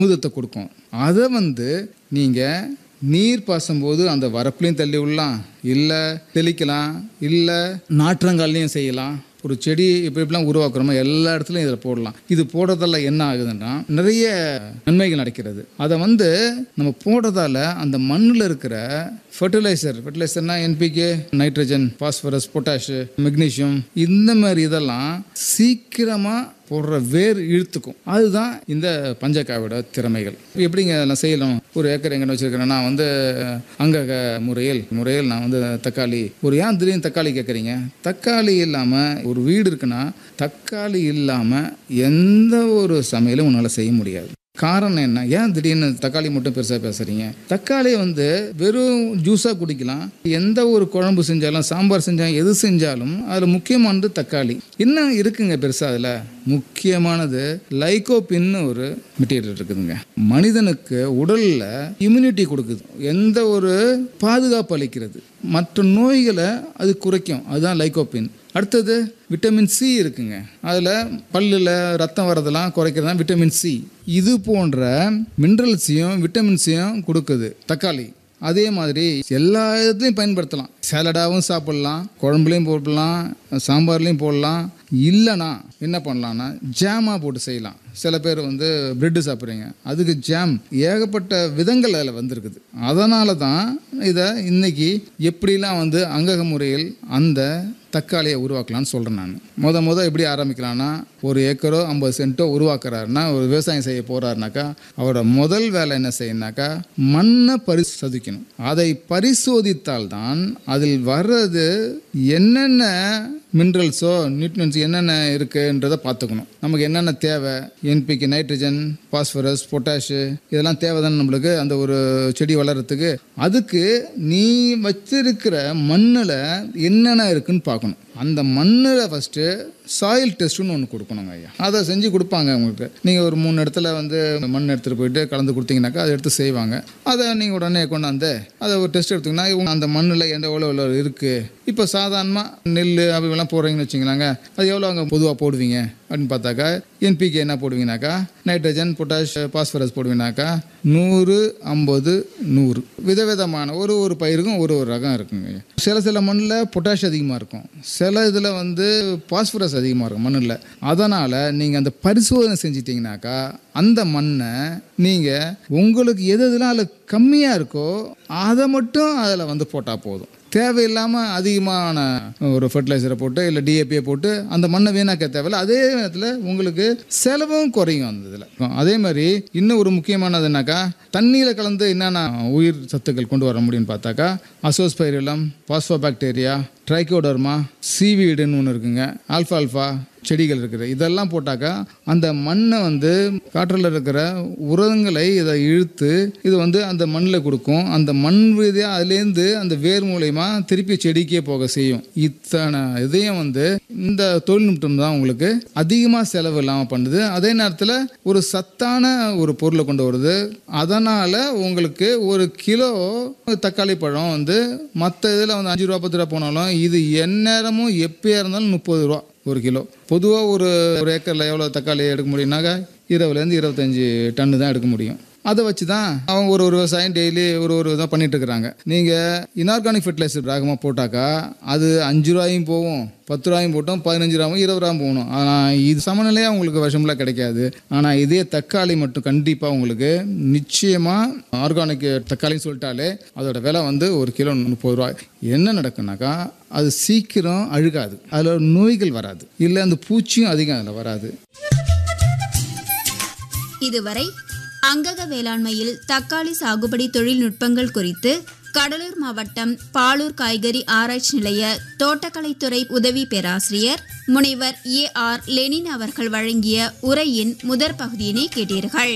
அமுதத்தை கொடுக்கும் அதை வந்து நீங்கள் நீர் பாசும்போது அந்த வரப்புலையும் தள்ளி விடலாம் இல்லை தெளிக்கலாம் இல்லை நாற்றங்கால்லையும் செய்யலாம் ஒரு செடி இப்படி இப்படிலாம் உருவாக்குறோமோ எல்லா இடத்துலையும் இதில் போடலாம் இது போடுறதால என்ன ஆகுதுன்னா நிறைய நன்மைகள் நடக்கிறது அதை வந்து நம்ம போடுறதால அந்த மண்ணில் இருக்கிற ஃபர்டிலைசர் ஃபர்டிலைசர்னா NPK nitrogen phosphorus potash magnesium இந்த மாதிரி இதெல்லாம் சீக்கிரமாக போடுற வேர் இழுத்துக்கும் அதுதான் இந்த பஞ்சக்காயோட திறமைகள் இப்ப எப்படிங்க அதெல்லாம் செய்யலாம் ஒரு ஏக்கர் எங்கே வச்சிருக்கிறேன் நான் வந்து அங்கக முறையில் முறையில் நான் வந்து தக்காளி ஒரு ஏன் திடீர்னு தக்காளி கேட்குறீங்க தக்காளி இல்லாமல் ஒரு வீடு இருக்குன்னா தக்காளி இல்லாமல் எந்த ஒரு சமையலும் உன்னால் செய்ய முடியாது காரணம் என்ன ஏன் திடீர்னு தக்காளி மட்டும் பெருசாக பேசுகிறீங்க தக்காளியை வந்து வெறும் ஜூஸாக குடிக்கலாம் எந்த ஒரு குழம்பு செஞ்சாலும் சாம்பார் செஞ்சாலும் எது செஞ்சாலும் அதில் முக்கியமானது தக்காளி என்ன இருக்குங்க பெருசாக அதில் முக்கியமானது லைகோபின்னு ஒரு மெட்டீரியல் இருக்குதுங்க மனிதனுக்கு உடலில் இம்யூனிட்டி கொடுக்குது எந்த ஒரு பாதுகாப்பு அளிக்கிறது மற்ற நோய்களை அது குறைக்கும் அதுதான் லைகோபின் அடுத்தது விட்டமின் சி இருக்குங்க அதில் பல்லில் ரத்தம் வரதெல்லாம் குறைக்கிறது தான் விட்டமின் சி இது போன்ற மினரல்ஸையும் விட்டமின்ஸையும் கொடுக்குது தக்காளி அதே மாதிரி எல்லா இதுலையும் பயன்படுத்தலாம் சேலடாகவும் சாப்பிட்லாம் குழம்புலையும் போடலாம் சாம்பார்லேயும் போடலாம் இல்லைனா என்ன பண்ணலான்னா ஜாமாக போட்டு செய்யலாம் சில பேர் வந்து பிரெட்டு சாப்பிட்றீங்க அதுக்கு ஜாம் ஏகப்பட்ட விதங்கள் அதில் வந்திருக்குது அதனால தான் இதை இன்னைக்கு எப்படிலாம் வந்து அங்கக முறையில் அந்த தக்காளியை உருவாக்கலாம்னு சொல்கிறேன் நான் முத முத எப்படி ஆரம்பிக்கலாம்னா ஒரு ஏக்கரோ ஐம்பது சென்ட்டோ உருவாக்குறாருன்னா ஒரு விவசாயம் செய்ய போகிறாருனாக்கா அவரோட முதல் வேலை என்ன செய்யணுனாக்கா மண்ணை பரிசோதிக்கணும் அதை பரிசோதித்தால் தான் அதில் வர்றது என்னென்ன மினரல்ஸோ நியூட்ரியன்ஸ் என்னென்ன இருக்குன்றதை பார்த்துக்கணும் நமக்கு என்னென்ன தேவை என்பிக்கு நைட்ரஜன் பாஸ்பரஸ் பொட்டாஷு இதெல்லாம் தேவை தானே நம்மளுக்கு அந்த ஒரு செடி வளர்கிறதுக்கு அதுக்கு நீ வச்சிருக்கிற மண்ணில் என்னென்ன இருக்குன்னு பார்க்கணும் அந்த மண்ணில் ஃபஸ்ட்டு சாயில் டெஸ்ட்டுன்னு ஒன்று கொடுக்கணுங்க ஐயா அதை செஞ்சு கொடுப்பாங்க உங்களுக்கு நீங்கள் ஒரு மூணு இடத்துல வந்து மண் எடுத்துகிட்டு போயிட்டு கலந்து கொடுத்தீங்கன்னாக்கா அதை எடுத்து செய்வாங்க அதை நீங்கள் உடனே கொண்டாந்து அதை ஒரு டெஸ்ட் எடுத்தீங்கன்னா இவங்க அந்த மண்ணில் எந்த எவ்வளோ எவ்வளோ இருக்குது இப்போ சாதாரணமாக நெல் அப்படிலாம் போடுறீங்கன்னு வச்சுங்களாங்க அது எவ்வளோ அங்கே பொதுவாக போடுவீங்க அப்படின்னு பார்த்தாக்கா என்பிகே என்ன போடுவீங்கனாக்கா நைட்ரஜன் பொட்டாஷ் பாஸ்பரஸ் போடுவீங்கனாக்கா நூறு ஐம்பது நூறு விதவிதமான ஒரு ஒரு பயிருக்கும் ஒரு ஒரு ரகம் இருக்குங்க சில சில மண்ணில் பொட்டாஷ் அதிகமாக இருக்கும் சில இதில் வந்து பாஸ்பரஸ் அதிகமாக இருக்கும் மண்ணில் அதனால் நீங்கள் அந்த பரிசோதனை செஞ்சிட்டிங்கனாக்கா அந்த மண்ணை நீங்கள் உங்களுக்கு எது எதுலாம் அதில் கம்மியாக இருக்கோ அதை மட்டும் அதில் வந்து போட்டால் போதும் தேவையில்லாமல் அதிகமான ஒரு ஃபர்டிலைசரை போட்டு இல்லை டிஏபியை போட்டு அந்த மண்ணை வீணாக்க தேவையில்ல அதே நேரத்தில் உங்களுக்கு செலவும் குறையும் அந்த இதில் அதே மாதிரி இன்னும் ஒரு முக்கியமானதுனாக்கா தண்ணியில் கலந்து என்னென்ன உயிர் சத்துக்கள் கொண்டு வர முடியும்னு பார்த்தாக்கா அசோஸ்பைரிலம் பாஸ்போபாக்டீரியா ட்ரைகோடர்மா சீவீடுன்னு ஒன்று இருக்குங்க ஆல்ஃபா ஆல்ஃபா செடிகள் இருக்குது இதெல்லாம் போட்டாக்கா அந்த மண்ணை வந்து காற்றில் இருக்கிற உரங்களை இதை இழுத்து இது வந்து அந்த மண்ணில் கொடுக்கும் அந்த மண் ரீதியாக அதுலேருந்து அந்த வேர் மூலயமா திருப்பி செடிக்கே போக செய்யும் இத்தனை இதையும் வந்து இந்த தொழில்நுட்பம் தான் உங்களுக்கு அதிகமாக செலவு இல்லாமல் பண்ணுது அதே நேரத்தில் ஒரு சத்தான ஒரு பொருளை கொண்டு வருது அதனால் உங்களுக்கு ஒரு கிலோ தக்காளி பழம் வந்து மற்ற இதில் வந்து அஞ்சு ரூபா பத்து ரூபா போனாலும் இது எந்நேரமும் எப்போயா இருந்தாலும் முப்பது ரூபா ஒரு கிலோ பொதுவாக ஒரு ஒரு ஏக்கரில் எவ்வளோ தக்காளி எடுக்க முடியும்னாக்கா இருபதுலேருந்து இருபத்தஞ்சி டன்னு தான் எடுக்க முடியும் அதை வச்சு தான் அவங்க ஒரு ஒரு விவசாயம் டெய்லி ஒரு ஒரு இதாக பண்ணிட்டு இருக்கிறாங்க நீங்கள் இன்ஆர்கானிக் ஃபர்டிலைசர் ராகமாக போட்டாக்கா அது அஞ்சு ரூபாயும் போகும் பத்து ரூபாயும் போட்டோம் பதினஞ்சு ரூபாயும் இருபது ரூபாயும் போகணும் ஆனால் இது சமநிலையாக உங்களுக்கு விஷமெல்லாம் கிடைக்காது ஆனால் இதே தக்காளி மட்டும் கண்டிப்பாக உங்களுக்கு நிச்சயமாக ஆர்கானிக் தக்காளின்னு சொல்லிட்டாலே அதோட விலை வந்து ஒரு கிலோ முப்பது ரூபாய் என்ன நடக்குனாக்கா அது சீக்கிரம் அழுகாது அதில் நோய்கள் வராது இல்லை அந்த பூச்சியும் அதிகம் அதில் வராது இதுவரை அங்கக வேளாண்மையில் தக்காளி சாகுபடி தொழில்நுட்பங்கள் குறித்து கடலூர் மாவட்டம் பாலூர் காய்கறி ஆராய்ச்சி நிலைய தோட்டக்கலைத்துறை உதவி பேராசிரியர் முனைவர் ஏ ஆர் லெனின் அவர்கள் வழங்கிய உரையின் முதற் பகுதியினை கேட்டீர்கள்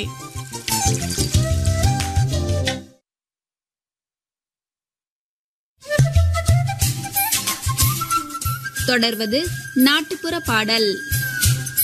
தொடர்வது நாட்டுப்புற பாடல்